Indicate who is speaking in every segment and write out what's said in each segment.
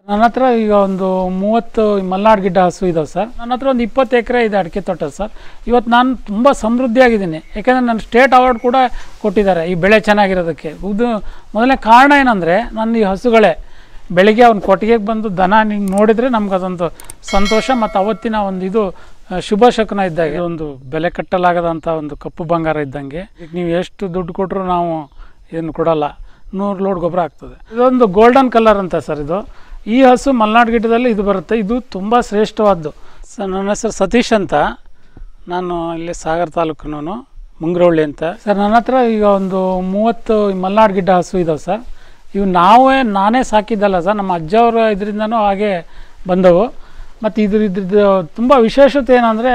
Speaker 1: ನನ್ನ ಹತ್ರ ಈಗ ಒಂದು ಮೂವತ್ತು ಮಲ್ನಾಡ್ ಗಿಡ್ಡ ಹಸು ಇದಾವೆ ಸರ್ ನನ್ನ ಹತ್ರ ಒಂದು ಇಪ್ಪತ್ತು ಎಕರೆ ಇದೆ ಅಡಿಕೆ ತೋಟ ಸರ್ ಇವತ್ತು ನಾನು ತುಂಬ ಸಮೃದ್ಧಿಯಾಗಿದ್ದೀನಿ ಯಾಕೆಂದರೆ ನನ್ನ ಸ್ಟೇಟ್ ಅವಾರ್ಡ್ ಕೂಡ ಕೊಟ್ಟಿದ್ದಾರೆ ಈ ಬೆಳೆ ಚೆನ್ನಾಗಿರೋದಕ್ಕೆ ಇದು ಮೊದಲನೇ ಕಾರಣ ಏನಂದರೆ ನನ್ನ ಈ ಹಸುಗಳೇ ಬೆಳಿಗ್ಗೆ ಅವ್ನ ಕೊಟ್ಟಿಗೆಗೆ ಬಂದು ದನ ನಿಂಗೆ ನೋಡಿದರೆ ನಮ್ಗೆ ಅದೊಂದು ಸಂತೋಷ ಮತ್ತು ಅವತ್ತಿನ ಒಂದು ಇದು ಆ, ಶುಭ ಶಕುನ ಇದ್ದಾಗ ಒಂದು ಬೆಲೆ ಕಟ್ಟಲಾಗದಂಥ ಒಂದು ಕಪ್ಪು ಬಂಗಾರ ಇದ್ದಂಗೆ ಈಗ ನೀವು ಎಷ್ಟು ದುಡ್ಡು ಕೊಟ್ಟರು ನಾವು ಇದನ್ನು ಕೊಡಲ್ಲ ನೂರು ಲೋಡ್ ಗೊಬ್ಬರ ಆಗ್ತದೆ ಇದೊಂದು ಗೋಲ್ಡನ್ ಕಲರ್ ಅಂತ ಸರ್ ಇದು ಈ ಹಸು ಮಲೆನಾಡು ಗಿಡದಲ್ಲಿ ಇದು ಬರುತ್ತೆ ಇದು ತುಂಬ ಶ್ರೇಷ್ಠವಾದ್ದು ಸರ್ ನನ್ನ ಹೆಸರು ಸತೀಶ್ ಅಂತ ನಾನು ಇಲ್ಲಿ ಸಾಗರ ತಾಲೂಕಿನವನು ಮುಂಗ್ರವಳ್ಳಿ ಅಂತ ಸರ್ ನನ್ನ ಹತ್ರ ಈಗ ಒಂದು ಮೂವತ್ತು ಮಲೆನಾಡು ಗಿಡ್ಡ ಹಸು ಇದಾವೆ ಸರ್ ಇವು ನಾವೇ ನಾನೇ ಸಾಕಿದ್ದಲ್ಲ ಸರ್ ನಮ್ಮ ಅಜ್ಜವರ ಇದರಿಂದನೂ ಹಾಗೆ ಬಂದವು ಮತ್ತು ಇದ್ರ ಇದ್ರದ್ದು ತುಂಬ ವಿಶೇಷತೆ ಏನಂದರೆ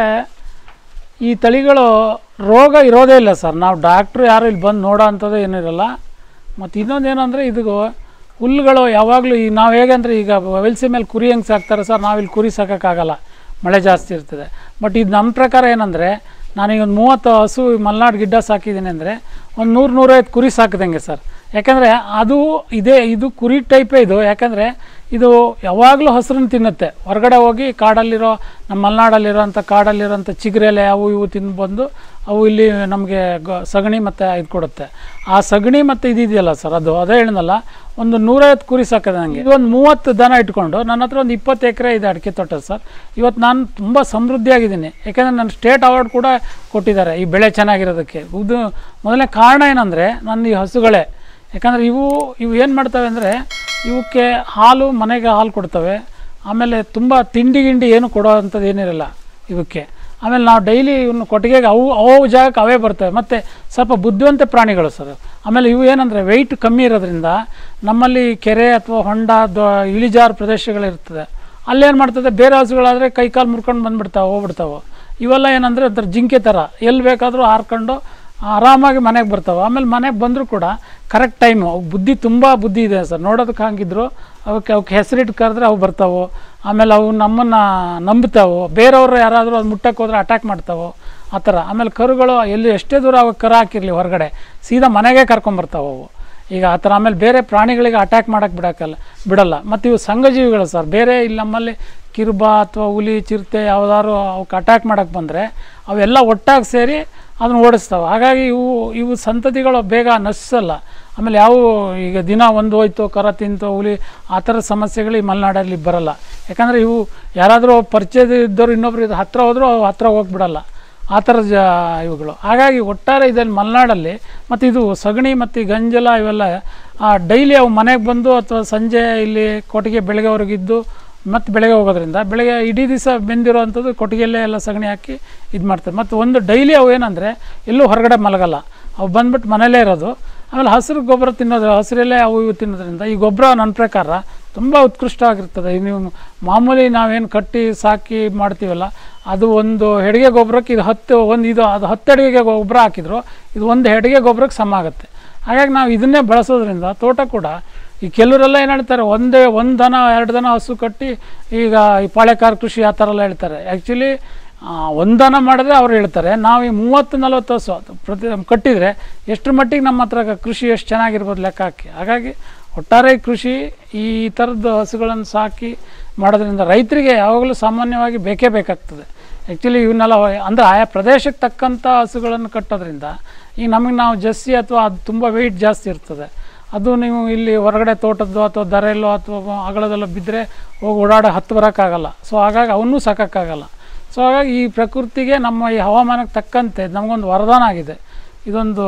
Speaker 1: ಈ ತಳಿಗಳು ರೋಗ ಇರೋದೇ ಇಲ್ಲ ಸರ್ ನಾವು ಡಾಕ್ಟ್ರು ಯಾರು ಇಲ್ಲಿ ಬಂದು ನೋಡೋ ಅಂಥದ್ದು ಏನೂ ಇರಲ್ಲ ಮತ್ತು ಇನ್ನೊಂದು ಏನಂದರೆ ಇದು ಹುಲ್ಲುಗಳು ಯಾವಾಗಲೂ ಈ ನಾವು ಹೇಗೆ ಅಂದರೆ ಈಗ ವೆಲ್ಸಿ ಮೇಲೆ ಕುರಿ ಹೆಂಗೆ ಸಾಕ್ತಾರೆ ಸರ್ ನಾವಿಲ್ಲಿ ಕುರಿ ಸಾಕೋಕ್ಕಾಗಲ್ಲ ಮಳೆ ಜಾಸ್ತಿ ಇರ್ತದೆ ಬಟ್ ಇದು ನಮ್ಮ ಪ್ರಕಾರ ಏನಂದರೆ ನಾನೀಗ ಒಂದು ಮೂವತ್ತು ಹಸು ಈ ಮಲೆನಾಡು ಗಿಡ್ಡ ಸಾಕಿದ್ದೀನಿ ಅಂದರೆ ಒಂದು ನೂರು ನೂರೈವತ್ತು ಕುರಿ ಸಾಕಿದಂಗೆ ಸರ್ ಯಾಕಂದರೆ ಅದು ಇದೇ ಇದು ಕುರಿ ಟೈಪೇ ಇದು ಯಾಕಂದರೆ ಇದು ಯಾವಾಗಲೂ ಹಸ್ರನ್ನ ತಿನ್ನುತ್ತೆ ಹೊರಗಡೆ ಹೋಗಿ ಕಾಡಲ್ಲಿರೋ ನಮ್ಮ ಮಲೆನಾಡಲ್ಲಿರೋಂಥ ಕಾಡಲ್ಲಿರೋಂಥ ಚಿಗುರೆಲೆ ಅವು ಇವು ತಿಂದು ಬಂದು ಅವು ಇಲ್ಲಿ ನಮಗೆ ಗ ಸಗಣಿ ಮತ್ತು ಇದು ಕೊಡುತ್ತೆ ಆ ಸಗಣಿ ಮತ್ತು ಇದಿದೆಯಲ್ಲ ಸರ್ ಅದು ಅದೇ ಹೇಳಿದ್ನಲ್ಲ ಒಂದು ನೂರೈವತ್ತು ಕುರಿ ಸಾಕದೆ ನನಗೆ ಇದು ಒಂದು ಮೂವತ್ತು ದನ ಇಟ್ಕೊಂಡು ನನ್ನ ಹತ್ರ ಒಂದು ಇಪ್ಪತ್ತು ಎಕರೆ ಇದೆ ಅಡಿಕೆ ತೋಟ ಸರ್ ಇವತ್ತು ನಾನು ತುಂಬ ಸಮೃದ್ಧಿಯಾಗಿದ್ದೀನಿ ಯಾಕೆಂದರೆ ನನ್ನ ಸ್ಟೇಟ್ ಅವಾರ್ಡ್ ಕೂಡ ಕೊಟ್ಟಿದ್ದಾರೆ ಈ ಬೆಳೆ ಚೆನ್ನಾಗಿರೋದಕ್ಕೆ ಇದು ಮೊದಲನೇ ಕಾರಣ ಏನಂದರೆ ನನ್ನ ಈ ಹಸುಗಳೇ ಯಾಕಂದರೆ ಇವು ಇವು ಏನು ಮಾಡ್ತವೆ ಅಂದರೆ ಇವಕ್ಕೆ ಹಾಲು ಮನೆಗೆ ಹಾಲು ಕೊಡ್ತವೆ ಆಮೇಲೆ ತುಂಬ ತಿಂಡಿ ಗಿಂಡಿ ಏನು ಕೊಡೋ ಅಂಥದ್ದು ಏನಿರಲ್ಲ ಇವಕ್ಕೆ ಆಮೇಲೆ ನಾವು ಡೈಲಿ ಇವನ್ನ ಕೊಟ್ಟಿಗೆಗೆ ಅವು ಅವು ಜಾಗಕ್ಕೆ ಅವೇ ಬರ್ತವೆ ಮತ್ತು ಸ್ವಲ್ಪ ಬುದ್ಧಿವಂತ ಪ್ರಾಣಿಗಳು ಸರ್ ಆಮೇಲೆ ಇವು ಏನಂದರೆ ವೆಯ್ಟ್ ಕಮ್ಮಿ ಇರೋದ್ರಿಂದ ನಮ್ಮಲ್ಲಿ ಕೆರೆ ಅಥವಾ ಹೊಂಡ ದೊ ಇಳಿಜಾರು ಪ್ರದೇಶಗಳಿರ್ತದೆ ಅಲ್ಲೇನು ಮಾಡ್ತದೆ ಬೇರೆ ಹಸುಗಳಾದರೆ ಕೈ ಕಾಲು ಮುರ್ಕೊಂಡು ಬಂದುಬಿಡ್ತಾವೆ ಹೋಗ್ಬಿಡ್ತಾವೆ ಇವೆಲ್ಲ ಏನಂದರೆ ಒಂಥರ ಜಿಂಕೆ ಥರ ಎಲ್ಲಿ ಬೇಕಾದರೂ ಹಾರ್ಕೊಂಡು ಆರಾಮಾಗಿ ಮನೆಗೆ ಬರ್ತಾವೆ ಆಮೇಲೆ ಮನೆಗೆ ಬಂದರೂ ಕೂಡ ಕರೆಕ್ಟ್ ಟೈಮು ಅವು ಬುದ್ಧಿ ತುಂಬ ಬುದ್ಧಿ ಇದೆ ಸರ್ ನೋಡೋದಕ್ಕೆ ಹಂಗಿದ್ರು ಅವಕ್ಕೆ ಅವಕ್ಕೆ ಹೆಸರಿಟ್ಟು ಕರೆದ್ರೆ ಅವು ಬರ್ತಾವೆ ಆಮೇಲೆ ಅವು ನಮ್ಮನ್ನು ನಂಬ್ತಾವೆ ಬೇರೆಯವರು ಯಾರಾದರೂ ಅದು ಮುಟ್ಟಕ್ಕೆ ಹೋದ್ರೆ ಅಟ್ಯಾಕ್ ಮಾಡ್ತಾವೆ ಆ ಥರ ಆಮೇಲೆ ಕರುಗಳು ಎಲ್ಲಿ ಎಷ್ಟೇ ದೂರ ಅವಾಗ ಕರು ಹಾಕಿರಲಿ ಹೊರಗಡೆ ಸೀದಾ ಮನೆಗೆ ಕರ್ಕೊಂಬರ್ತಾವೆ ಅವು ಈಗ ಆ ಥರ ಆಮೇಲೆ ಬೇರೆ ಪ್ರಾಣಿಗಳಿಗೆ ಅಟ್ಯಾಕ್ ಮಾಡೋಕ್ಕೆ ಬಿಡೋಕ್ಕಲ್ಲ ಬಿಡಲ್ಲ ಮತ್ತು ಇವು ಸಂಘಜೀವಿಗಳು ಸರ್ ಬೇರೆ ಇಲ್ಲಿ ನಮ್ಮಲ್ಲಿ ಕಿರುಬ ಅಥವಾ ಹುಲಿ ಚಿರತೆ ಯಾವ್ದಾದ್ರು ಅವಕ್ಕೆ ಅಟ್ಯಾಕ್ ಮಾಡೋಕ್ಕೆ ಬಂದರೆ ಅವೆಲ್ಲ ಒಟ್ಟಾಗಿ ಸೇರಿ ಅದನ್ನ ಓಡಿಸ್ತಾವೆ ಹಾಗಾಗಿ ಇವು ಇವು ಸಂತತಿಗಳು ಬೇಗ ನಶಿಸಲ್ಲ ಆಮೇಲೆ ಯಾವ ಈಗ ದಿನ ಒಂದು ಹೋಯ್ತು ಕರ ತಿಂತು ಹುಲಿ ಆ ಥರದ ಸಮಸ್ಯೆಗಳು ಈ ಮಲೆನಾಡಲ್ಲಿ ಬರಲ್ಲ ಯಾಕಂದರೆ ಇವು ಯಾರಾದರೂ ಪರಿಚಯದ ಇದ್ದವ್ರು ಇನ್ನೊಬ್ರು ಇದು ಹತ್ತಿರ ಹೋದರೂ ಅವು ಹತ್ತಿರ ಹೋಗ್ಬಿಡಲ್ಲ ಆ ಥರದ ಜ ಇವುಗಳು ಹಾಗಾಗಿ ಒಟ್ಟಾರೆ ಇದರಲ್ಲಿ ಮಲೆನಾಡಲ್ಲಿ ಮತ್ತು ಇದು ಸಗಣಿ ಮತ್ತು ಈ ಗಂಜಲ ಇವೆಲ್ಲ ಡೈಲಿ ಅವು ಮನೆಗೆ ಬಂದು ಅಥವಾ ಸಂಜೆ ಇಲ್ಲಿ ಕೊಟ್ಟಿಗೆ ಬೆಳಗ್ಗೆವರೆಗಿದ್ದು ಮತ್ತು ಬೆಳಗ್ಗೆ ಹೋಗೋದ್ರಿಂದ ಬೆಳಗ್ಗೆ ಇಡೀ ದಿವಸ ಬೆಂದಿರೋವಂಥದ್ದು ಕೊಟ್ಟಿಗೆಯಲ್ಲೇ ಎಲ್ಲ ಸಗಣಿ ಹಾಕಿ ಇದು ಮಾಡ್ತಾರೆ ಮತ್ತು ಒಂದು ಡೈಲಿ ಅವು ಏನಂದರೆ ಎಲ್ಲೂ ಹೊರಗಡೆ ಮಲಗಲ್ಲ ಅವು ಬಂದ್ಬಿಟ್ಟು ಮನೇಲೇ ಇರೋದು ಆಮೇಲೆ ಹಸಿರು ಗೊಬ್ಬರ ತಿನ್ನೋದು ಹಸಿರಲ್ಲೇ ಅವು ಇವು ತಿನ್ನೋದ್ರಿಂದ ಈ ಗೊಬ್ಬರ ನನ್ನ ಪ್ರಕಾರ ತುಂಬ ಉತ್ಕೃಷ್ಟವಾಗಿರ್ತದೆ ಈ ನೀವು ಮಾಮೂಲಿ ನಾವೇನು ಕಟ್ಟಿ ಸಾಕಿ ಮಾಡ್ತೀವಲ್ಲ ಅದು ಒಂದು ಹೆಡಿಗೆ ಗೊಬ್ಬರಕ್ಕೆ ಇದು ಹತ್ತು ಒಂದು ಇದು ಅದು ಹತ್ತು ಅಡಿಗೆ ಗೊಬ್ಬರ ಹಾಕಿದ್ರು ಇದು ಒಂದು ಹೆಡಿಗೆ ಗೊಬ್ಬರಕ್ಕೆ ಸಮ ಆಗುತ್ತೆ ಹಾಗಾಗಿ ನಾವು ಇದನ್ನೇ ಬಳಸೋದ್ರಿಂದ ತೋಟ ಕೂಡ ಈ ಕೆಲವರೆಲ್ಲ ಏನು ಹೇಳ್ತಾರೆ ಒಂದೇ ಒಂದು ದನ ಎರಡು ದನ ಹಸು ಕಟ್ಟಿ ಈಗ ಈ ಪಾಳೆಕಾರ ಕೃಷಿ ಆ ಥರ ಎಲ್ಲ ಹೇಳ್ತಾರೆ ಆ್ಯಕ್ಚುಲಿ ಒಂದು ದನ ಮಾಡಿದ್ರೆ ಅವ್ರು ಹೇಳ್ತಾರೆ ನಾವು ಈ ಮೂವತ್ತು ನಲ್ವತ್ತು ಹಸು ಅದು ಪ್ರತಿ ಕಟ್ಟಿದರೆ ಎಷ್ಟರ ಮಟ್ಟಿಗೆ ನಮ್ಮ ಹತ್ರ ಕೃಷಿ ಎಷ್ಟು ಚೆನ್ನಾಗಿರ್ಬೋದು ಲೆಕ್ಕ ಹಾಕಿ ಹಾಗಾಗಿ ಒಟ್ಟಾರೆ ಕೃಷಿ ಈ ಥರದ್ದು ಹಸುಗಳನ್ನು ಸಾಕಿ ಮಾಡೋದ್ರಿಂದ ರೈತರಿಗೆ ಯಾವಾಗಲೂ ಸಾಮಾನ್ಯವಾಗಿ ಬೇಕೇ ಬೇಕಾಗ್ತದೆ ಆ್ಯಕ್ಚುಲಿ ಇವನ್ನೆಲ್ಲ ಅಂದರೆ ಆಯಾ ಪ್ರದೇಶಕ್ಕೆ ತಕ್ಕಂಥ ಹಸುಗಳನ್ನು ಕಟ್ಟೋದ್ರಿಂದ ಈಗ ನಮಗೆ ನಾವು ಜಸ್ಸಿ ಅಥವಾ ಅದು ತುಂಬ ವೆಯ್ಟ್ ಜಾಸ್ತಿ ಇರ್ತದೆ ಅದು ನೀವು ಇಲ್ಲಿ ಹೊರಗಡೆ ತೋಟದ್ದು ಅಥವಾ ದರೆಯಲ್ಲೋ ಅಥವಾ ಅಗಳದಲ್ಲೋ ಬಿದ್ದರೆ ಹೋಗಿ ಓಡಾಡೋ ಹತ್ತು ಬರೋಕ್ಕಾಗಲ್ಲ ಸೊ ಹಾಗಾಗಿ ಅವನ್ನೂ ಸಾಕೋಕ್ಕಾಗಲ್ಲ ಸೊ ಹಾಗಾಗಿ ಈ ಪ್ರಕೃತಿಗೆ ನಮ್ಮ ಈ ಹವಾಮಾನಕ್ಕೆ ತಕ್ಕಂತೆ ನಮಗೊಂದು ವರದಾನ ಆಗಿದೆ ಇದೊಂದು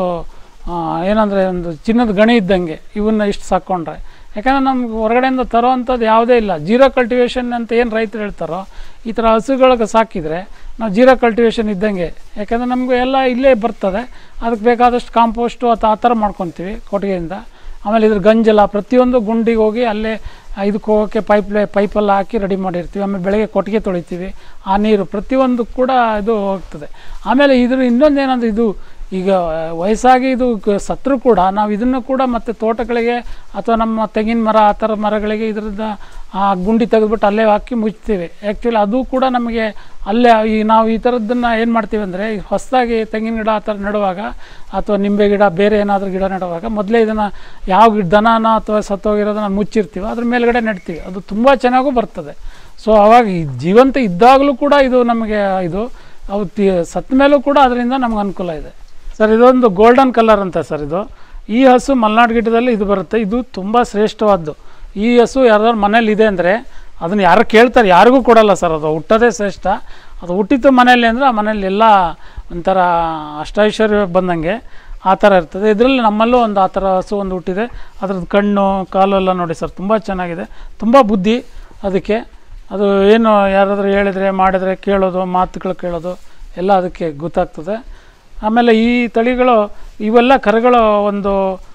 Speaker 1: ಏನಂದರೆ ಒಂದು ಚಿನ್ನದ ಗಣಿ ಇದ್ದಂಗೆ ಇವನ್ನ ಇಷ್ಟು ಸಾಕ್ಕೊಂಡ್ರೆ ಯಾಕಂದರೆ ನಮ್ಗೆ ಹೊರಗಡೆಯಿಂದ ತರೋ ಅಂಥದ್ದು ಯಾವುದೇ ಇಲ್ಲ ಜೀರೋ ಕಲ್ಟಿವೇಷನ್ ಅಂತ ಏನು ರೈತರು ಹೇಳ್ತಾರೋ ಈ ಥರ ಹಸುಗಳಿಗೆ ಸಾಕಿದರೆ ನಾವು ಜೀರೋ ಕಲ್ಟಿವೇಷನ್ ಇದ್ದಂಗೆ ಯಾಕಂದರೆ ನಮಗೆ ಎಲ್ಲ ಇಲ್ಲೇ ಬರ್ತದೆ ಅದಕ್ಕೆ ಬೇಕಾದಷ್ಟು ಕಾಂಪೋಸ್ಟು ಅಥವಾ ಆ ಥರ ಮಾಡ್ಕೊತೀವಿ ಕೊಟ್ಟಿಗೆಯಿಂದ ಆಮೇಲೆ ಇದ್ರ ಗಂಜಲ ಪ್ರತಿಯೊಂದು ಗುಂಡಿಗೆ ಹೋಗಿ ಅಲ್ಲೇ ಇದಕ್ಕೆ ಹೋಗೋಕ್ಕೆ ಪೈಪ್ ಪೈಪೆಲ್ಲ ಹಾಕಿ ರೆಡಿ ಮಾಡಿರ್ತೀವಿ ಆಮೇಲೆ ಬೆಳಗ್ಗೆ ಕೊಟ್ಟಿಗೆ ತೊಳಿತೀವಿ ಆ ನೀರು ಪ್ರತಿಯೊಂದು ಕೂಡ ಇದು ಹೋಗ್ತದೆ ಆಮೇಲೆ ಇದ್ರ ಇನ್ನೊಂದು ಏನಂದ್ರೆ ಇದು ಈಗ ವಯಸ್ಸಾಗಿ ಇದು ಕ- ಸತ್ರು ಕೂಡ ನಾವು ಇದನ್ನು ಕೂಡ ಮತ್ತು ತೋಟಗಳಿಗೆ ಅಥವಾ ನಮ್ಮ ತೆಂಗಿನ ಮರ ಆ ಥರ ಮರಗಳಿಗೆ ಇದ್ರದ್ದು ಆ ಗುಂಡಿ ತೆಗೆದ್ಬಿಟ್ಟು ಅಲ್ಲೇ ಹಾಕಿ ಮುಚ್ತೀವಿ ಆ್ಯಕ್ಚುಲಿ ಅದು ಕೂಡ ನಮಗೆ ಅಲ್ಲೇ ಈ ನಾವು ಈ ಥರದ್ದನ್ನು ಏನು ಮಾಡ್ತೀವಿ ಅಂದರೆ ಈ ಹೊಸದಾಗಿ ತೆಂಗಿನ ಗಿಡ ಆ ಥರ ನೆಡುವಾಗ ಅಥವಾ ನಿಂಬೆ ಗಿಡ ಬೇರೆ ಏನಾದರೂ ಗಿಡ ನೆಡುವಾಗ ಮೊದಲೇ ಇದನ್ನು ಯಾವ ಗಿಡ ದನನ ಅಥವಾ ಸತ್ತೋಗಿರೋದನ್ನ ಮುಚ್ಚಿರ್ತೀವಿ ಅದ್ರ ಮೇಲ್ಗಡೆ ನೆಡ್ತೀವಿ ಅದು ತುಂಬ ಚೆನ್ನಾಗೂ ಬರ್ತದೆ ಸೊ ಅವಾಗ ಈ ಜೀವಂತ ಇದ್ದಾಗಲೂ ಕೂಡ ಇದು ನಮಗೆ ಇದು ಅವು ತಿ ಸತ್ತ ಮೇಲೂ ಕೂಡ ಅದರಿಂದ ನಮ್ಗೆ ಅನುಕೂಲ ಇದೆ ಸರ್ ಇದೊಂದು ಗೋಲ್ಡನ್ ಕಲರ್ ಅಂತ ಸರ್ ಇದು ಈ ಹಸು ಮಲೆನಾಡು ಗಿಡದಲ್ಲಿ ಇದು ಬರುತ್ತೆ ಇದು ತುಂಬ ಶ್ರೇಷ್ಠವಾದ್ದು ಈ ಹಸು ಯಾರ್ದಾದ್ರು ಮನೇಲಿ ಇದೆ ಅಂದರೆ ಅದನ್ನು ಯಾರು ಕೇಳ್ತಾರೆ ಯಾರಿಗೂ ಕೊಡಲ್ಲ ಸರ್ ಅದು ಹುಟ್ಟೋದೇ ಶ್ರೇಷ್ಠ ಅದು ಹುಟ್ಟಿತು ಮನೆಯಲ್ಲಿ ಅಂದರೆ ಆ ಮನೇಲಿ ಎಲ್ಲ ಒಂಥರ ಅಷ್ಟೈಶ್ವರ್ಯ ಬಂದಂಗೆ ಆ ಥರ ಇರ್ತದೆ ಇದರಲ್ಲಿ ನಮ್ಮಲ್ಲೂ ಒಂದು ಆ ಥರ ಹಸು ಒಂದು ಹುಟ್ಟಿದೆ ಅದ್ರದ್ದು ಕಣ್ಣು ಕಾಲು ಎಲ್ಲ ನೋಡಿ ಸರ್ ತುಂಬ ಚೆನ್ನಾಗಿದೆ ತುಂಬ ಬುದ್ಧಿ ಅದಕ್ಕೆ ಅದು ಏನು ಯಾರಾದರೂ ಹೇಳಿದರೆ ಮಾಡಿದರೆ ಕೇಳೋದು ಮಾತುಗಳು ಕೇಳೋದು ಎಲ್ಲ ಅದಕ್ಕೆ ಗೊತ್ತಾಗ್ತದೆ ಆಮೇಲೆ ಈ ತಳಿಗಳು ಇವೆಲ್ಲ ಕರುಗಳು ಒಂದು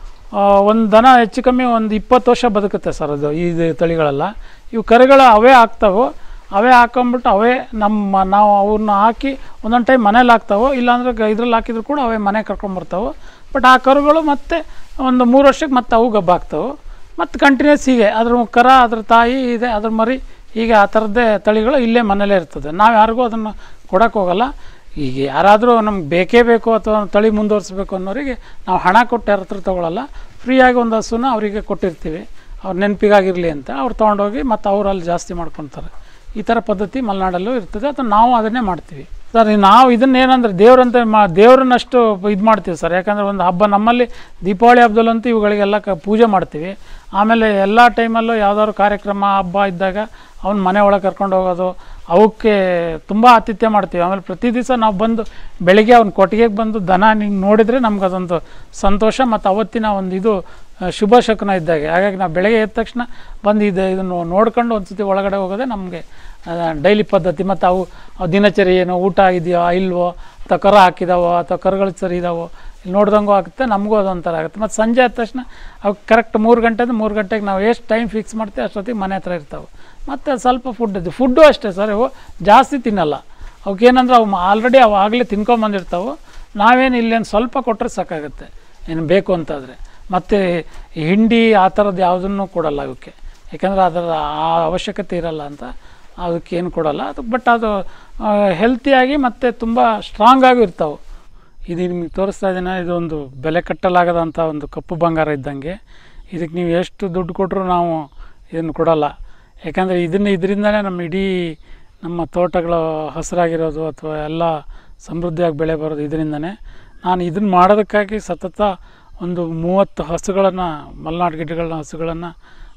Speaker 1: ಒಂದು ದನ ಹೆಚ್ಚು ಕಮ್ಮಿ ಒಂದು ಇಪ್ಪತ್ತು ವರ್ಷ ಬದುಕುತ್ತೆ ಸರ್ ಅದು ಈ ತಳಿಗಳೆಲ್ಲ ಇವು ಕರುಗಳು ಅವೇ ಹಾಕ್ತಾವೋ ಅವೇ ಹಾಕೊಂಬಿಟ್ಟು ಅವೇ ನಮ್ಮ ನಾವು ಅವನ್ನ ಹಾಕಿ ಒಂದೊಂದು ಟೈಮ್ ಮನೇಲಿ ಹಾಕ್ತಾವೋ ಇಲ್ಲಾಂದ್ರೆ ಇದ್ರಲ್ಲಿ ಹಾಕಿದ್ರು ಕೂಡ ಅವೇ ಮನೆ ಕರ್ಕೊಂಬರ್ತಾವೆ ಬಟ್ ಆ ಕರುಗಳು ಮತ್ತೆ ಒಂದು ಮೂರು ವರ್ಷಕ್ಕೆ ಮತ್ತೆ ಅವು ಗಬ್ಬ ಹಾಕ್ತಾವೆ ಮತ್ತು ಕಂಟಿನ್ಯೂಸ್ ಹೀಗೆ ಅದ್ರ ಕರ ಅದ್ರ ತಾಯಿ ಇದೆ ಅದ್ರ ಮರಿ ಹೀಗೆ ಆ ಥರದ್ದೇ ತಳಿಗಳು ಇಲ್ಲೇ ಮನೇಲೇ ಇರ್ತದೆ ನಾವು ಯಾರಿಗೂ ಅದನ್ನು ಕೊಡೋಕೆ ಹೋಗಲ್ಲ ಈಗ ಯಾರಾದರೂ ನಮ್ಗೆ ಬೇಕೇ ಬೇಕು ಅಥವಾ ತಳಿ ಮುಂದುವರಿಸ್ಬೇಕು ಅನ್ನೋರಿಗೆ ನಾವು ಹಣ ಕೊಟ್ಟು ಯಾರ ಹತ್ರ ತೊಗೊಳಲ್ಲ ಫ್ರೀಯಾಗಿ ಒಂದು ಹಸುನ ಅವರಿಗೆ ಕೊಟ್ಟಿರ್ತೀವಿ ಅವ್ರ ನೆನಪಿಗಾಗಿರಲಿ ಅಂತ ಅವ್ರು ತೊಗೊಂಡೋಗಿ ಮತ್ತು ಅವ್ರು ಅಲ್ಲಿ ಜಾಸ್ತಿ ಮಾಡ್ಕೊತಾರೆ ಈ ಥರ ಪದ್ಧತಿ ಮಲೆನಾಡಲ್ಲೂ ಇರ್ತದೆ ಅಥವಾ ನಾವು ಅದನ್ನೇ ಮಾಡ್ತೀವಿ ಸರ್ ಈ ನಾವು ಇದನ್ನ ಏನಂದ್ರೆ ದೇವ್ರಂತ ಮಾ ದೇವ್ರನ್ನಷ್ಟು ಇದು ಮಾಡ್ತೀವಿ ಸರ್ ಯಾಕಂದರೆ ಒಂದು ಹಬ್ಬ ನಮ್ಮಲ್ಲಿ ದೀಪಾವಳಿ ಹಬ್ಬದಲ್ಲಂತೂ ಇವುಗಳಿಗೆಲ್ಲ ಕ ಪೂಜೆ ಮಾಡ್ತೀವಿ ಆಮೇಲೆ ಎಲ್ಲ ಟೈಮಲ್ಲೂ ಯಾವ್ದಾದ್ರು ಕಾರ್ಯಕ್ರಮ ಹಬ್ಬ ಇದ್ದಾಗ ಅವ್ನ ಮನೆ ಒಳಗೆ ಕರ್ಕೊಂಡು ಹೋಗೋದು ಅವಕ್ಕೆ ತುಂಬ ಆತಿಥ್ಯ ಮಾಡ್ತೀವಿ ಆಮೇಲೆ ಪ್ರತಿ ದಿವಸ ನಾವು ಬಂದು ಬೆಳಿಗ್ಗೆ ಅವ್ನ ಕೊಟ್ಟಿಗೆಗೆ ಬಂದು ದನ ನಿಂಗೆ ನೋಡಿದರೆ ನಮ್ಗೆ ಅದೊಂದು ಸಂತೋಷ ಮತ್ತು ಅವತ್ತಿನ ಒಂದು ಇದು ಆ, ಶುಭ ಶಕುನ ಇದ್ದಾಗೆ ಹಾಗಾಗಿ ನಾವು ಬೆಳಗ್ಗೆ ಎದ್ದ ತಕ್ಷಣ ಬಂದು ಇದು ಇದನ್ನು ನೋಡ್ಕೊಂಡು ಒಂದು ಸತಿ ಒಳಗಡೆ ಹೋಗೋದೇ ನಮಗೆ ಡೈಲಿ ಪದ್ಧತಿ ಮತ್ತು ಅವು ಅವು ದಿನಚರಿ ಏನು ಊಟ ಆಗಿದೆಯೋ ಇಲ್ವೋ ಅಥವಾ ಕರ ಹಾಕಿದಾವೋ ಅಥವಾ ಕರುಗಳು ಸರಿ ಇದಾವೋ ಇಲ್ಲಿ ನೋಡ್ದಂಗೂ ಆಗುತ್ತೆ ನಮಗೂ ಅದೊಂಥರ ಆಗುತ್ತೆ ಮತ್ತು ಸಂಜೆ ಆದ ತಕ್ಷಣ ಅವು ಕರೆಕ್ಟ್ ಮೂರು ಗಂಟೆದು ಮೂರು ಗಂಟೆಗೆ ನಾವು ಎಷ್ಟು ಟೈಮ್ ಫಿಕ್ಸ್ ಮಾಡ್ತೀವಿ ಅಷ್ಟೊತ್ತಿಗೆ ಮನೆ ಹತ್ರ ಇರ್ತಾವೆ ಮತ್ತು ಸ್ವಲ್ಪ ಫುಡ್ ಇದು ಫುಡ್ಡು ಅಷ್ಟೇ ಸರ್ ಇವು ಜಾಸ್ತಿ ತಿನ್ನಲ್ಲ ಅವಕ್ಕೇನಂದ್ರೆ ಅವು ಆಲ್ರೆಡಿ ಅವು ಆಗಲೇ ತಿನ್ಕೊಂಬಂದಿರ್ತಾವೆ ನಾವೇನು ಇಲ್ಲೇನು ಸ್ವಲ್ಪ ಕೊಟ್ಟರೆ ಸಾಕಾಗುತ್ತೆ ಏನು ಬೇಕು ಅಂತಾದರೆ ಮತ್ತು ಹಿಂಡಿ ಆ ಥರದ್ದು ಯಾವುದನ್ನು ಕೊಡಲ್ಲ ಇವಕ್ಕೆ ಯಾಕಂದರೆ ಅದರ ಆ ಅವಶ್ಯಕತೆ ಇರಲ್ಲ ಅಂತ ಅದಕ್ಕೇನು ಕೊಡಲ್ಲ ಅದು ಬಟ್ ಅದು ಹೆಲ್ತಿಯಾಗಿ ಮತ್ತು ತುಂಬ ಸ್ಟ್ರಾಂಗಾಗಿ ಇರ್ತಾವೆ ಇದು ನಿಮಗೆ ತೋರಿಸ್ತಾ ಇದ್ದೀನಿ ಇದೊಂದು ಬೆಲೆ ಕಟ್ಟಲಾಗದಂಥ ಒಂದು ಕಪ್ಪು ಬಂಗಾರ ಇದ್ದಂಗೆ ಇದಕ್ಕೆ ನೀವು ಎಷ್ಟು ದುಡ್ಡು ಕೊಟ್ಟರು ನಾವು ಇದನ್ನು ಕೊಡಲ್ಲ ಯಾಕಂದರೆ ಇದನ್ನು ಇದರಿಂದನೇ ನಮ್ಮ ಇಡೀ ನಮ್ಮ ತೋಟಗಳು ಹಸಿರಾಗಿರೋದು ಅಥವಾ ಎಲ್ಲ ಸಮೃದ್ಧಿಯಾಗಿ ಬೆಳೆ ಬರೋದು ಇದರಿಂದನೇ ನಾನು ಇದನ್ನು ಮಾಡೋದಕ್ಕಾಗಿ ಸತತ ಒಂದು ಮೂವತ್ತು ಹಸುಗಳನ್ನು ಮಲೆನಾಡು ಗಿಡಗಳನ್ನ ಹಸುಗಳನ್ನು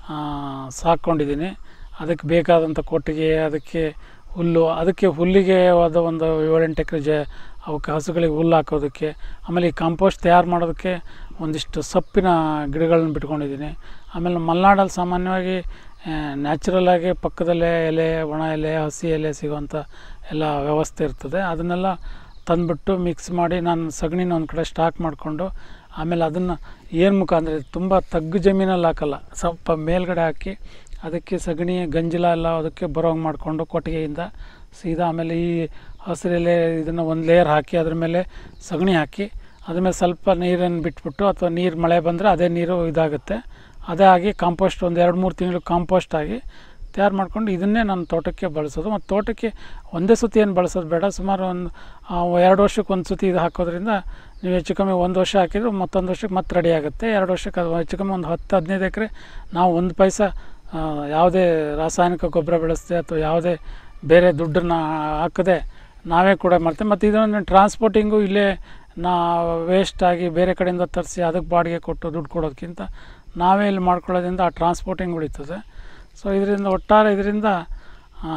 Speaker 1: ಸಾಕೊಂಡಿದ್ದೀನಿ ಅದಕ್ಕೆ ಬೇಕಾದಂಥ ಕೊಟ್ಟಿಗೆ ಅದಕ್ಕೆ ಹುಲ್ಲು ಅದಕ್ಕೆ ಹುಲ್ಲಿಗೆ ಆದ ಒಂದು ಏಳೆಂಟು ಎಕರೆ ಜ ಅವಕ್ಕೆ ಹಸುಗಳಿಗೆ ಹುಲ್ಲು ಹಾಕೋದಕ್ಕೆ ಆಮೇಲೆ ಈ ಕಾಂಪೋಸ್ಟ್ ತಯಾರು ಮಾಡೋದಕ್ಕೆ ಒಂದಿಷ್ಟು ಸೊಪ್ಪಿನ ಗಿಡಗಳನ್ನ ಬಿಟ್ಕೊಂಡಿದ್ದೀನಿ ಆಮೇಲೆ ಮಲೆನಾಡಲ್ಲಿ ಸಾಮಾನ್ಯವಾಗಿ ನ್ಯಾಚುರಲ್ ಆಗಿ ಪಕ್ಕದಲ್ಲೇ ಎಲೆ ಒಣ ಎಲೆ ಹಸಿ ಎಲೆ ಸಿಗುವಂಥ ಎಲ್ಲ ವ್ಯವಸ್ಥೆ ಇರ್ತದೆ ಅದನ್ನೆಲ್ಲ ತಂದುಬಿಟ್ಟು ಮಿಕ್ಸ್ ಮಾಡಿ ನಾನು ಸಗಣಿನ ಒಂದು ಕಡೆ ಸ್ಟಾಕ್ ಮಾಡಿಕೊಂಡು ಆಮೇಲೆ ಅದನ್ನು ಏನು ಮುಖ ಅಂದರೆ ತುಂಬ ತಗ್ಗು ಜಮೀನಲ್ಲಿ ಹಾಕಲ್ಲ ಸ್ವಲ್ಪ ಮೇಲ್ಗಡೆ ಹಾಕಿ ಅದಕ್ಕೆ ಸಗಣಿ ಗಂಜಲ ಎಲ್ಲ ಅದಕ್ಕೆ ಬರೋಂಗೆ ಮಾಡಿಕೊಂಡು ಕೊಟ್ಟಿಗೆಯಿಂದ ಸೀದಾ ಆಮೇಲೆ ಈ ಹಸಿರೆಲೆ ಇದನ್ನು ಒಂದು ಲೇಯರ್ ಹಾಕಿ ಅದ್ರ ಮೇಲೆ ಸಗಣಿ ಹಾಕಿ ಅದ್ರ ಮೇಲೆ ಸ್ವಲ್ಪ ನೀರನ್ನು ಬಿಟ್ಬಿಟ್ಟು ಅಥವಾ ನೀರು ಮಳೆ ಬಂದರೆ ಅದೇ ನೀರು ಇದಾಗುತ್ತೆ ಅದೇ ಆಗಿ ಕಾಂಪೋಸ್ಟ್ ಒಂದು ಎರಡು ಮೂರು ತಿಂಗಳು ಕಾಂಪೋಸ್ಟ್ ಆಗಿ ತಯಾರು ಮಾಡ್ಕೊಂಡು ಇದನ್ನೇ ನನ್ನ ತೋಟಕ್ಕೆ ಬಳಸೋದು ಮತ್ತು ತೋಟಕ್ಕೆ ಒಂದೇ ಸತಿ ಏನು ಬಳಸೋದು ಬೇಡ ಸುಮಾರು ಒಂದು ಆ, ಎರಡು ವರ್ಷಕ್ಕೆ ಒಂದು ಸತಿ ಇದು ಹಾಕೋದ್ರಿಂದ ನೀವು ಹೆಚ್ಚು ಕಮ್ಮಿ ಒಂದು ವರ್ಷ ಹಾಕಿದ್ರು ಮತ್ತೊಂದು ವರ್ಷಕ್ಕೆ ಮತ್ತೆ ರೆಡಿ ಆಗುತ್ತೆ ಎರಡು ವರ್ಷಕ್ಕೆ ಅದು ಹೆಚ್ಚು ಕಮ್ಮಿ ಒಂದು ಹತ್ತು ಹದಿನೈದು ಎಕರೆ ನಾವು ಒಂದು ಪೈಸಾ ಆ, ಯಾವುದೇ ರಾಸಾಯನಿಕ ಗೊಬ್ಬರ ಬೆಳೆಸದೆ ಅಥವಾ ಯಾವುದೇ ಬೇರೆ ದುಡ್ಡನ್ನು ಹಾಕದೆ ನಾವೇ ಕೂಡ ಮಾಡ್ತೇವೆ ಮತ್ತು ಇದನ್ನು ಟ್ರಾನ್ಸ್ಪೋರ್ಟಿಂಗು ಇಲ್ಲೇ ನಾ ವೇಸ್ಟ್ ಆಗಿ ಬೇರೆ ಕಡೆಯಿಂದ ತರಿಸಿ ಅದಕ್ಕೆ ಬಾಡಿಗೆ ಕೊಟ್ಟು ದುಡ್ಡು ಕೊಡೋದಕ್ಕಿಂತ ನಾವೇ ಇಲ್ಲಿ ಮಾಡ್ಕೊಳ್ಳೋದ್ರಿಂದ ಆ ಟ್ರಾನ್ಸ್ಪೋರ್ಟಿಂಗ್ ಉಳಿತದೆ ಸೊ ಇದರಿಂದ ಒಟ್ಟಾರೆ ಇದರಿಂದ ಆ,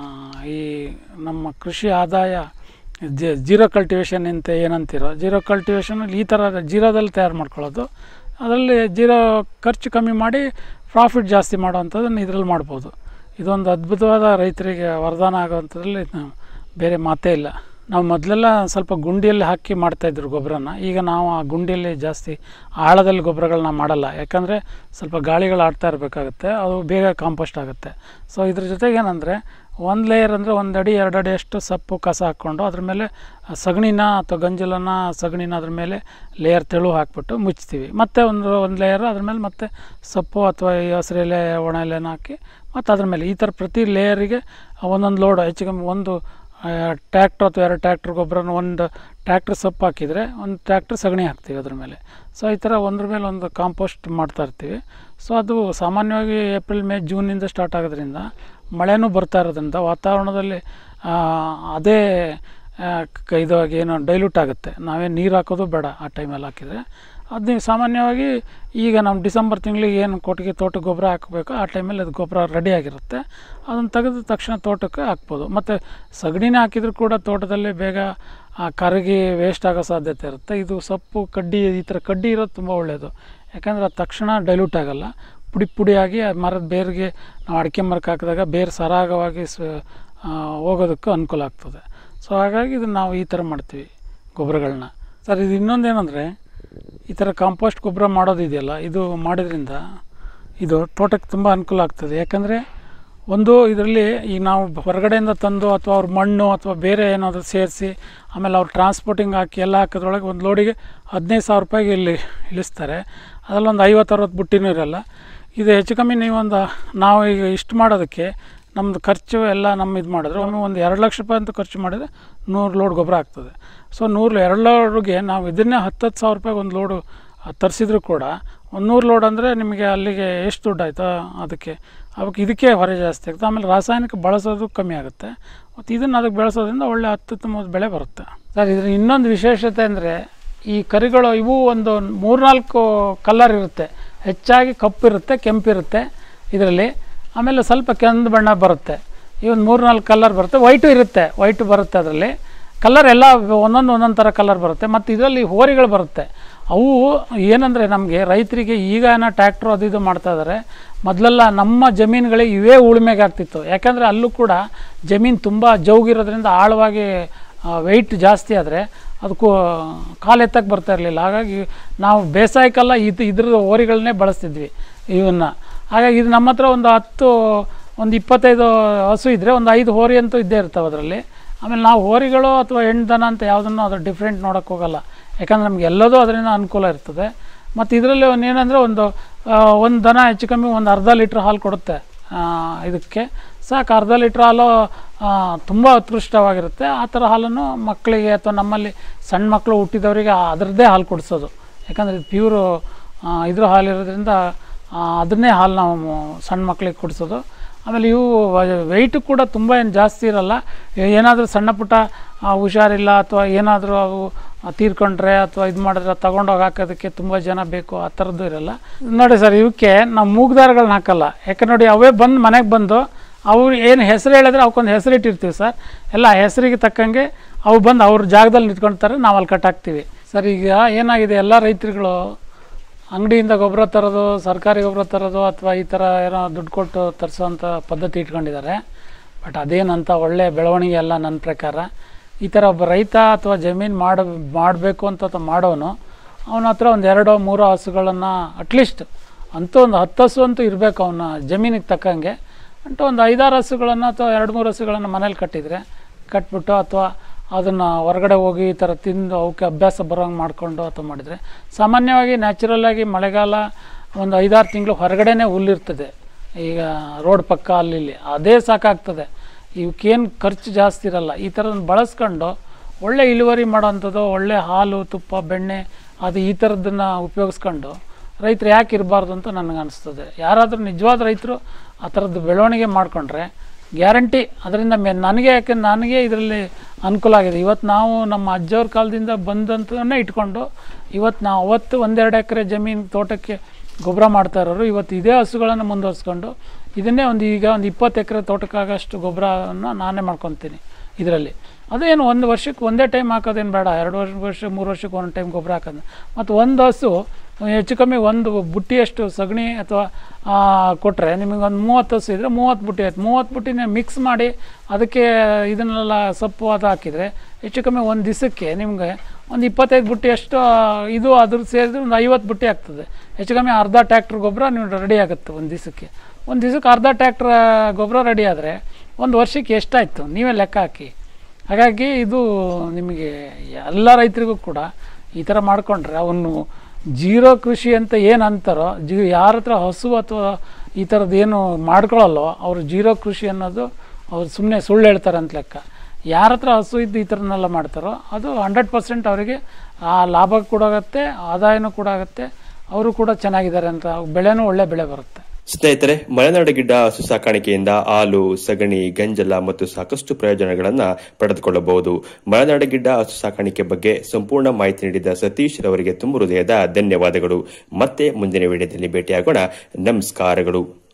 Speaker 1: ಈ ನಮ್ಮ ಕೃಷಿ ಆದಾಯ ಜ ಜೀರೋ ಕಲ್ಟಿವೇಷನ್ ಅಂತ ಏನಂತೀರೋ ಜೀರೋ ಕಲ್ಟಿವೇಷನಲ್ಲಿ ಈ ಥರ ಜೀರೋದಲ್ಲಿ ತಯಾರು ಮಾಡ್ಕೊಳ್ಳೋದು ಅದರಲ್ಲಿ ಜೀರೋ ಖರ್ಚು ಕಮ್ಮಿ ಮಾಡಿ ಪ್ರಾಫಿಟ್ ಜಾಸ್ತಿ ಮಾಡೋವಂಥದ್ದನ್ನು ಇದರಲ್ಲಿ ಮಾಡ್ಬೋದು ಇದೊಂದು ಅದ್ಭುತವಾದ ರೈತರಿಗೆ ವರದಾನ ಆಗೋವಂಥದ್ರಲ್ಲಿ ನಾವು ಬೇರೆ ಮಾತೇ ಇಲ್ಲ ನಾವು ಮೊದಲೆಲ್ಲ ಸ್ವಲ್ಪ ಗುಂಡಿಯಲ್ಲಿ ಹಾಕಿ ಮಾಡ್ತಾಯಿದ್ರು ಗೊಬ್ಬರನ ಈಗ ನಾವು ಆ ಗುಂಡಿಯಲ್ಲಿ ಜಾಸ್ತಿ ಆಳದಲ್ಲಿ ಗೊಬ್ಬರಗಳನ್ನ ಮಾಡಲ್ಲ ಯಾಕಂದರೆ ಸ್ವಲ್ಪ ಗಾಳಿಗಳು ಆಡ್ತಾ ಇರಬೇಕಾಗುತ್ತೆ ಅದು ಬೇಗ ಕಾಂಪೋಸ್ಟ್ ಆಗುತ್ತೆ ಸೊ ಇದ್ರ ಜೊತೆಗೆ ಏನಂದರೆ ಒಂದು ಲೇಯರ್ ಅಂದರೆ ಒಂದು ಅಡಿ ಎರಡು ಅಡಿ ಅಷ್ಟು ಸೊಪ್ಪು ಕಸ ಹಾಕ್ಕೊಂಡು ಅದ್ರ ಮೇಲೆ ಸಗಣಿನ ಅಥವಾ ಗಂಜಲನ ಸಗಣಿನ ಅದ್ರ ಮೇಲೆ ಲೇಯರ್ ತೆಳು ಹಾಕ್ಬಿಟ್ಟು ಮುಚ್ತೀವಿ ಮತ್ತು ಒಂದು ಒಂದು ಲೇಯರ್ ಅದ್ರ ಮೇಲೆ ಮತ್ತೆ ಸೊಪ್ಪು ಅಥವಾ ಈ ಹಸಿರು ಎಲೆ ಒಣ ಎಲೆನ ಹಾಕಿ ಮತ್ತು ಅದ್ರ ಮೇಲೆ ಈ ಥರ ಪ್ರತಿ ಲೇಯರಿಗೆ ಒಂದೊಂದು ಲೋಡ್ ಹೆಚ್ಚು ಕಮ್ಮಿ ಒಂದು ಟ್ಯಾಕ್ಟ್ರ್ ಅಥವಾ ಎರಡು ಟ್ಯಾಕ್ಟ್ರ್ ಗೊಬ್ಬರನ ಒಂದು ಟ್ಯಾಕ್ಟ್ರ್ ಸೊಪ್ಪು ಹಾಕಿದರೆ ಒಂದು ಟ್ಯಾಕ್ಟ್ರ್ ಸಗಣಿ ಹಾಕ್ತೀವಿ ಅದ್ರ ಮೇಲೆ ಸೊ ಈ ಥರ ಒಂದ್ರ ಮೇಲೆ ಒಂದು ಕಾಂಪೋಸ್ಟ್ ಮಾಡ್ತಾ ಇರ್ತೀವಿ ಸೊ ಅದು ಸಾಮಾನ್ಯವಾಗಿ ಏಪ್ರಿಲ್ ಮೇ ಜೂನಿಂದ ಸ್ಟಾರ್ಟ್ ಆಗೋದ್ರಿಂದ ಮಳೆನೂ ಬರ್ತಾ ಇರೋದ್ರಿಂದ ವಾತಾವರಣದಲ್ಲಿ ಆ, ಅದೇ ಆ, ಕ- ಇದಾಗಿ ಏನು ಡೈಲ್ಯೂಟ್ ಆಗುತ್ತೆ ನಾವೇನು ನೀರು ಹಾಕೋದು ಬೇಡ ಆ ಟೈಮಲ್ಲಿ ಹಾಕಿದರೆ ಅದು ನೀವು ಸಾಮಾನ್ಯವಾಗಿ ಈಗ ನಮ್ಮ ಡಿಸೆಂಬರ್ ತಿಂಗಳಿಗೆ ಏನು ಕೊಟ್ಟಿಗೆ ತೋಟಕ್ಕೆ ಗೊಬ್ಬರ ಹಾಕಬೇಕು ಆ ಟೈಮಲ್ಲಿ ಅದು ಗೊಬ್ಬರ ರೆಡಿ ಆಗಿರುತ್ತೆ ಅದನ್ನು ತೆಗೆದ ತಕ್ಷಣ ತೋಟಕ್ಕೆ ಹಾಕ್ಬೋದು ಮತ್ತು ಸಗಣಿನೇ ಹಾಕಿದರೂ ಕೂಡ ತೋಟದಲ್ಲಿ ಬೇಗ ಆ ಕರಗಿ ವೇಸ್ಟ್ ಆಗೋ ಸಾಧ್ಯತೆ ಇರುತ್ತೆ ಇದು ಸೊಪ್ಪು ಕಡ್ಡಿ ಈ ಥರ ಕಡ್ಡಿ ಇರೋದು ತುಂಬ ಒಳ್ಳೆಯದು ಯಾಕಂದರೆ ಅದು ತಕ್ಷಣ ಡೈಲ್ಯೂಟ್ ಆಗೋಲ್ಲ ಪುಡಿ ಪುಡಿಯಾಗಿ ಆ ಮರದ ಬೇರಿಗೆ ನಾವು ಅಡಿಕೆ ಮರಕ್ಕೆ ಹಾಕಿದಾಗ ಬೇರು ಸರಾಗವಾಗಿ ಸ ಆ, ಹೋಗೋದಕ್ಕೂ ಅನುಕೂಲ ಆಗ್ತದೆ ಸೊ ಹಾಗಾಗಿ ಇದನ್ನು ನಾವು ಈ ಥರ ಮಾಡ್ತೀವಿ ಗೊಬ್ಬರಗಳನ್ನ ಸರ್ ಇದು ಇನ್ನೊಂದೇನೆಂದರೆ ಈ ಥರ ಕಾಂಪೋಸ್ಟ್ ಗೊಬ್ಬರ ಮಾಡೋದಿದೆಯಲ್ಲ ಇದು ಮಾಡೋದ್ರಿಂದ ಇದು ತೋಟಕ್ಕೆ ತುಂಬ ಅನುಕೂಲ ಆಗ್ತದೆ ಯಾಕಂದರೆ ಒಂದು ಇದರಲ್ಲಿ ಈಗ ನಾವು ಹೊರಗಡೆಯಿಂದ ತಂದು ಅಥವಾ ಅವ್ರ ಮಣ್ಣು ಅಥವಾ ಬೇರೆ ಏನಾದರೂ ಸೇರಿಸಿ ಆಮೇಲೆ ಅವ್ರು ಟ್ರಾನ್ಸ್ಪೋರ್ಟಿಂಗ್ ಹಾಕಿ ಎಲ್ಲ ಹಾಕೋದ್ರೊಳಗೆ ಒಂದು ಲೋಡಿಗೆ ಹದಿನೈದು ಸಾವಿರ ರೂಪಾಯಿಗೆ ಇಲ್ಲಿ ಇಳಿಸ್ತಾರೆ ಅದರಲ್ಲಿ ಒಂದು ಐವತ್ತು ಅರವತ್ತು ಬುಟ್ಟಿನೂ ಇರಲ್ಲ ಇದು ಹೆಚ್ಚು ಕಮ್ಮಿ ನೀವೊಂದು ನಾವು ಈಗ ಇಷ್ಟು ಮಾಡೋದಕ್ಕೆ ನಮ್ಮದು ಖರ್ಚು ಎಲ್ಲ ನಮ್ಮ ಇದು ಮಾಡಿದ್ರೆ ಒಮ್ಮೆ ಒಂದು ಎರಡು ಲಕ್ಷ ರೂಪಾಯಿ ಅಂತ ಖರ್ಚು ಮಾಡಿದರೆ ನೂರು ಲೋಡ್ ಗೊಬ್ಬರ ಆಗ್ತದೆ ಸೊ ನೂರು ಎರಡು ಲೋಡ್ಗೆ ನಾವು ಇದನ್ನೇ ಹತ್ತು ಹತ್ತು ಸಾವಿರ ರೂಪಾಯಿಗೆ ಒಂದು ಲೋಡು ತರಿಸಿದ್ರು ಕೂಡ ಒಂದು ನೂರು ಲೋಡ್ ಅಂದರೆ ನಿಮಗೆ ಅಲ್ಲಿಗೆ ಎಷ್ಟು ದುಡ್ಡು ಆಯಿತಾ ಅದಕ್ಕೆ ಅವಕ್ಕೆ ಇದಕ್ಕೆ ಹೊರೆ ಜಾಸ್ತಿ ಆಗುತ್ತೆ ಆಮೇಲೆ ರಾಸಾಯನಿಕ ಬಳಸೋದು ಕಮ್ಮಿ ಆಗುತ್ತೆ ಮತ್ತು ಇದನ್ನು ಅದಕ್ಕೆ ಬೆಳೆಸೋದ್ರಿಂದ ಒಳ್ಳೆ ಅತ್ಯುತ್ತಮವಾದ ಬೆಳೆ ಬರುತ್ತೆ ಸರ್ ಇದ್ರ ಇನ್ನೊಂದು ವಿಶೇಷತೆ ಅಂದರೆ ಈ ಕರಿಗಳು ಇವು ಒಂದು ಮೂರ್ನಾಲ್ಕು ಕಲರ್ ಇರುತ್ತೆ ಹೆಚ್ಚಾಗಿ ಕಪ್ಪಿರುತ್ತೆ ಕೆಂಪಿರುತ್ತೆ ಇದರಲ್ಲಿ ಆಮೇಲೆ ಸ್ವಲ್ಪ ಕೆಂದು ಬಣ್ಣ ಬರುತ್ತೆ ಈ ಒಂದು ಮೂರು ನಾಲ್ಕು ಕಲರ್ ಬರುತ್ತೆ ವೈಟು ಇರುತ್ತೆ ವೈಟು ಬರುತ್ತೆ ಅದರಲ್ಲಿ ಕಲರ್ ಎಲ್ಲ ಒಂದೊಂದು ಒಂದೊಂದು ಥರ ಕಲರ್ ಬರುತ್ತೆ ಮತ್ತು ಇದರಲ್ಲಿ ಹೋರಿಗಳು ಬರುತ್ತೆ ಅವು ಏನಂದರೆ ನಮಗೆ ರೈತರಿಗೆ ಈಗ ಏನೋ ಟ್ಯಾಕ್ಟ್ರು ಅದು ಇದು ಮಾಡ್ತಾ ಇದ್ದಾರೆ ಮೊದಲೆಲ್ಲ ನಮ್ಮ ಜಮೀನುಗಳಿಗೆ ಇವೇ ಉಳುಮೆಗೆ ಆಗ್ತಿತ್ತು ಯಾಕಂದರೆ ಅಲ್ಲೂ ಕೂಡ ಜಮೀನು ತುಂಬ ಜೌಗಿರೋದ್ರಿಂದ ಆಳವಾಗಿ ವೆಯ್ಟ್ ಜಾಸ್ತಿ ಆದರೆ ಅದಕ್ಕೂ ಕಾಲು ಎತ್ತಕ್ಕೆ ಬರ್ತಾ ಇರಲಿಲ್ಲ ಹಾಗಾಗಿ ನಾವು ಬೇಸಾಯಕ್ಕೆಲ್ಲ ಇದು ಇದ್ರ ಹೋರಿಗಳನ್ನೇ ಬಳಸ್ತಿದ್ವಿ ಇವನ್ನ ಹಾಗಾಗಿ ಇದು ನಮ್ಮ ಹತ್ರ ಒಂದು ಹತ್ತು ಒಂದು ಇಪ್ಪತ್ತೈದು ಹಸು ಇದ್ದರೆ ಒಂದು ಐದು ಹೋರಿ ಅಂತೂ ಇದ್ದೇ ಇರ್ತವೆ ಅದರಲ್ಲಿ ಆಮೇಲೆ ನಾವು ಹೋರಿಗಳು ಅಥವಾ ಹೆಣ್ಣು ದನ ಅಂತ ಯಾವುದನ್ನು ಅದು ಡಿಫ್ರೆಂಟ್ ನೋಡೋಕ್ಕೆ ಹೋಗಲ್ಲ ಯಾಕಂದ್ರೆ ನಮ್ಗೆ ಎಲ್ಲದೂ ಅದರಿಂದ ಅನುಕೂಲ ಇರ್ತದೆ ಮತ್ತು ಇದರಲ್ಲಿ ಒಂದು ಏನಂದರೆ ಒಂದು ಆ, ಒಂದು ದನ ಹೆಚ್ಚು ಕಮ್ಮಿ ಒಂದು ಅರ್ಧ ಲೀಟ್ರ್ ಹಾಲು ಕೊಡುತ್ತೆ ಆ, ಇದಕ್ಕೆ ಸಾಕು ಅರ್ಧ ಲೀಟ್ರ್ ಹಾಲು ತುಂಬ ಉತ್ಕೃಷ್ಟವಾಗಿರುತ್ತೆ ಆ ಥರ ಹಾಲನ್ನು ಮಕ್ಕಳಿಗೆ ಅಥವಾ ನಮ್ಮಲ್ಲಿ ಸಣ್ಣ ಮಕ್ಕಳು ಹುಟ್ಟಿದವರಿಗೆ ಅದರದ್ದೇ ಹಾಲು ಕುಡಿಸೋದು ಯಾಕಂದರೆ ಇದು ಪ್ಯೂರು ಇದ್ರ ಹಾಲು ಇರೋದ್ರಿಂದ ಆ, ಅದನ್ನೇ ಹಾಲು ನಾವು ಸಣ್ಣ ಮಕ್ಕಳಿಗೆ ಕುಡಿಸೋದು ಆಮೇಲೆ ಇವು ವೆಯ್ಟು ಕೂಡ ತುಂಬ ಏನು ಜಾಸ್ತಿ ಇರಲ್ಲ ಏನಾದರೂ ಸಣ್ಣ ಪುಟ್ಟ ಆ, ಹುಷಾರಿಲ್ಲ ಅಥವಾ ಏನಾದರೂ ಅವು ತೀರ್ಕೊಂಡ್ರೆ ಅಥವಾ ಇದು ಮಾಡಿದ್ರೆ ತಗೊಂಡೋಗಿ ಹಾಕೋದಕ್ಕೆ ತುಂಬ ಜನ ಬೇಕು ಆ ಥರದ್ದು ಇರಲ್ಲ ನೋಡಿ ಸರ್ ಇವಕ್ಕೆ ನಾವು ಮೂಗ್ದಾರಗಳನ್ನ ಹಾಕಲ್ಲ ಯಾಕೆ ನೋಡಿ ಅವೇ ಬಂದು ಮನೆಗೆ ಬಂದು ಅವ್ರು ಏನು ಹೆಸರು ಹೇಳಿದ್ರೆ ಅವಕ್ಕೊಂದು ಹೆಸರು ಇಟ್ಟಿರ್ತೀವಿ ಸರ್ ಎಲ್ಲ ಹೆಸರಿಗೆ ತಕ್ಕಂಗೆ ಅವು ಬಂದು ಅವ್ರ ಜಾಗದಲ್ಲಿ ನಿಂತ್ಕೊಳ್ತಾರೆ ನಾವು ಅಲ್ಲಿ ಕಟ್ಟಾಕ್ತೀವಿ ಸರ್ ಈಗ ಏನಾಗಿದೆ ಎಲ್ಲ ರೈತರುಗಳು ಅಂಗಡಿಯಿಂದ ಗೊಬ್ಬರ ತರೋದು ಸರ್ಕಾರಿ ಗೊಬ್ಬರ ತರೋದು ಅಥವಾ ಈ ಥರ ಏನೋ ದುಡ್ಡು ಕೊಟ್ಟು ತರಿಸೋಂಥ ಪದ್ಧತಿ ಇಟ್ಕೊಂಡಿದ್ದಾರೆ ಬಟ್ ಅದೇನಂತ ಒಳ್ಳೆ ಬೆಳವಣಿಗೆ ಅಲ್ಲ ನನ್ನ ಪ್ರಕಾರ ಈ ಥರ ಒಬ್ಬ ರೈತ ಅಥವಾ ಜಮೀನು ಮಾಡ ಮಾಡಬೇಕು ಅಂತ ಅಥವಾ ಮಾಡೋನು ಅವನ ಹತ್ರ ಒಂದು ಎರಡೋ ಮೂರೋ ಹಸುಗಳನ್ನು ಅಟ್ಲೀಸ್ಟ್ ಅಂತೂ ಒಂದು ಹತ್ತು ಹಸು ಅಂತೂ ಇರಬೇಕು ಅವನ ಜಮೀನಿಗೆ ತಕ್ಕಂಗೆ ಅಂಟು ಒಂದು ಐದಾರು ಹಸುಗಳನ್ನು ಅಥವಾ ಎರಡು ಮೂರು ಹಸುಗಳನ್ನು ಮನೇಲಿ ಕಟ್ಟಿದರೆ ಕಟ್ಬಿಟ್ಟು ಅಥವಾ ಅದನ್ನು ಹೊರಗಡೆ ಹೋಗಿ ಈ ಥರ ತಿಂದು ಅವಕ್ಕೆ ಅಭ್ಯಾಸ ಬರೋಂಗೆ ಮಾಡಿಕೊಂಡು ಅಥವಾ ಮಾಡಿದರೆ ಸಾಮಾನ್ಯವಾಗಿ ನ್ಯಾಚುರಲ್ಲಾಗಿ ಮಳೆಗಾಲ ಒಂದು ಐದಾರು ತಿಂಗಳು ಹೊರಗಡೆನೇ ಹುಲ್ಲಿರ್ತದೆ ಈಗ ರೋಡ್ ಪಕ್ಕ ಅಲ್ಲಿ ಇಲ್ಲಿ ಅದೇ ಸಾಕಾಗ್ತದೆ ಇವಕ್ಕೇನು ಖರ್ಚು ಜಾಸ್ತಿ ಇರಲ್ಲ ಈ ಥರದನ್ನ ಬಳಸ್ಕೊಂಡು ಒಳ್ಳೆ ಇಳುವರಿ ಮಾಡೋವಂಥದ್ದು ಒಳ್ಳೆ ಹಾಲು ತುಪ್ಪ ಬೆಣ್ಣೆ ಅದು ಈ ಥರದ್ದನ್ನು ಉಪಯೋಗಿಸ್ಕೊಂಡು ರೈತರು ಯಾಕೆ ಇರಬಾರ್ದು ಅಂತ ನನಗೆ ಅನಿಸ್ತದೆ ಯಾರಾದರೂ ನಿಜವಾದ ರೈತರು ಆ ಥರದ್ದು ಬೆಳವಣಿಗೆ ಮಾಡಿಕೊಂಡ್ರೆ ಗ್ಯಾರಂಟಿ ಅದರಿಂದ ಮೆ ನನಗೆ ಯಾಕೆ ನನಗೆ ಇದರಲ್ಲಿ ಅನುಕೂಲ ಆಗಿದೆ ಇವತ್ತು ನಾವು ನಮ್ಮ ಅಜ್ಜವ್ರ ಕಾಲದಿಂದ ಬಂದಂತನೇ ಇಟ್ಕೊಂಡು ಇವತ್ತು ನಾವು ಅವತ್ತು ಒಂದೆರಡು ಎಕರೆ ಜಮೀನು ತೋಟಕ್ಕೆ ಗೊಬ್ಬರ ಮಾಡ್ತಾ ಇರೋರು ಇವತ್ತು ಇದೇ ಹಸುಗಳನ್ನು ಮುಂದುವರ್ಸ್ಕೊಂಡು ಇದನ್ನೇ ಒಂದು ಈಗ ಒಂದು ಇಪ್ಪತ್ತು ಎಕರೆ ತೋಟಕ್ಕಾಗಷ್ಟು ಗೊಬ್ಬರವನ್ನು ನಾನೇ ಮಾಡ್ಕೊತೀನಿ ಇದರಲ್ಲಿ ಅದೇನು ಒಂದು ವರ್ಷಕ್ಕೆ ಒಂದೇ ಟೈಮ್ ಹಾಕೋದೇನು ಬೇಡ ಎರಡು ವರ್ಷ ವರ್ಷ ಮೂರು ವರ್ಷಕ್ಕೆ ಒಂದು ಟೈಮ್ ಗೊಬ್ಬರ ಹಾಕೋದು ಮತ್ತು ಒಂದು ಹಸು ಹೆಚ್ಚು ಕಮ್ಮಿ ಒಂದು ಬುಟ್ಟಿಯಷ್ಟು ಸಗಣಿ ಅಥವಾ ಕೊಟ್ಟರೆ ನಿಮಗೆ ಒಂದು ಮೂವತ್ತು ಹಸು ಇದ್ದರೆ ಮೂವತ್ತು ಬುಟ್ಟಿ ಆಯ್ತು ಮೂವತ್ತು ಬುಟ್ಟಿನ ಮಿಕ್ಸ್ ಮಾಡಿ ಅದಕ್ಕೆ ಇದನ್ನೆಲ್ಲ ಸೊಪ್ಪು ಅದು ಹಾಕಿದರೆ ಹೆಚ್ಚು ಕಮ್ಮಿ ಒಂದು ದಿವಸಕ್ಕೆ ನಿಮಗೆ ಒಂದು ಇಪ್ಪತ್ತೈದು ಬುಟ್ಟಿ ಅಷ್ಟು ಆ, ಇದು ಅದ್ರ ಸೇರಿದ್ರೆ ಒಂದು ಐವತ್ತು ಬುಟ್ಟಿ ಆಗ್ತದೆ ಹೆಚ್ಚು ಕಮ್ಮಿ ಅರ್ಧ ಟ್ಯಾಕ್ಟ್ರ್ ಗೊಬ್ಬರ ನೀವು ರೆಡಿ ಆಗುತ್ತೆ ಒಂದು ದಿವಸಕ್ಕೆ ಒಂದು ದಿವಸಕ್ಕೆ ಅರ್ಧ ಟ್ಯಾಕ್ಟ್ರ್ ಗೊಬ್ಬರ ರೆಡಿ ಆದರೆ ಒಂದು ವರ್ಷಕ್ಕೆ ಎಷ್ಟಾಯಿತು ನೀವೇ ಲೆಕ್ಕ ಹಾಕಿ ಹಾಗಾಗಿ ಇದು ನಿಮಗೆ ಎಲ್ಲ ರೈತರಿಗೂ ಕೂಡ ಈ ಥರ ಮಾಡಿಕೊಂಡ್ರೆ ಅವನು ಜೀರೋ ಕೃಷಿ ಅಂತ ಏನು ಅಂತಾರೋ ಜಿ ಯಾರ ಹತ್ರ ಹಸು ಅಥವಾ ಈ ಥರದ್ದು ಏನು ಮಾಡ್ಕೊಳ್ಳಲ್ಲೋ ಅವರು ಜೀರೋ ಕೃಷಿ ಅನ್ನೋದು ಅವ್ರು ಸುಮ್ಮನೆ ಸುಳ್ಳು ಹೇಳ್ತಾರೆ ಅಂತ ಲೆಕ್ಕ ಯಾರ ಹತ್ರ ಹಸು ಇದ್ದು ಈ ಥರನೆಲ್ಲ ಮಾಡ್ತಾರೋ ಅದು ಹಂಡ್ರೆಡ್ ಪರ್ಸೆಂಟ್ ಅವರಿಗೆ ಆ ಲಾಭ ಕೂಡ ಆಗುತ್ತೆ ಆದಾಯನೂ ಕೂಡ ಆಗುತ್ತೆ ಅವರು ಕೂಡ ಚೆನ್ನಾಗಿದ್ದಾರೆ ಅಂತ ಬೆಳೆನೂ ಒಳ್ಳೆ ಬೆಳೆ ಬರುತ್ತೆ
Speaker 2: ಸ್ನೇಹಿತರೆ ಮಲೆನಾಡು ಗಿಡ್ಡ ಹಸು ಸಾಕಾಣಿಕೆಯಿಂದ ಹಾಲು ಸಗಣಿ ಗಂಜಲ ಮತ್ತು ಸಾಕಷ್ಟು ಪ್ರಯೋಜನಗಳನ್ನ ಪಡೆದುಕೊಳ್ಳಬಹುದು ಮಲೆನಾಡು ಗಿಡ್ಡ ಹಸು ಸಾಕಾಣಿಕೆ ಬಗ್ಗೆ ಸಂಪೂರ್ಣ ಮಾಹಿತಿ ನೀಡಿದ ಸತೀಶ್ ರವರಿಗೆ ತುಂಬ ಹೃದಯದ ಧನ್ಯವಾದಗಳು ಮತ್ತೆ ಮುಂದಿನ ವಿಡಿಯೋದಲ್ಲಿ ಭೇಟಿಯಾಗೋಣ ನಮಸ್ಕಾರಗಳು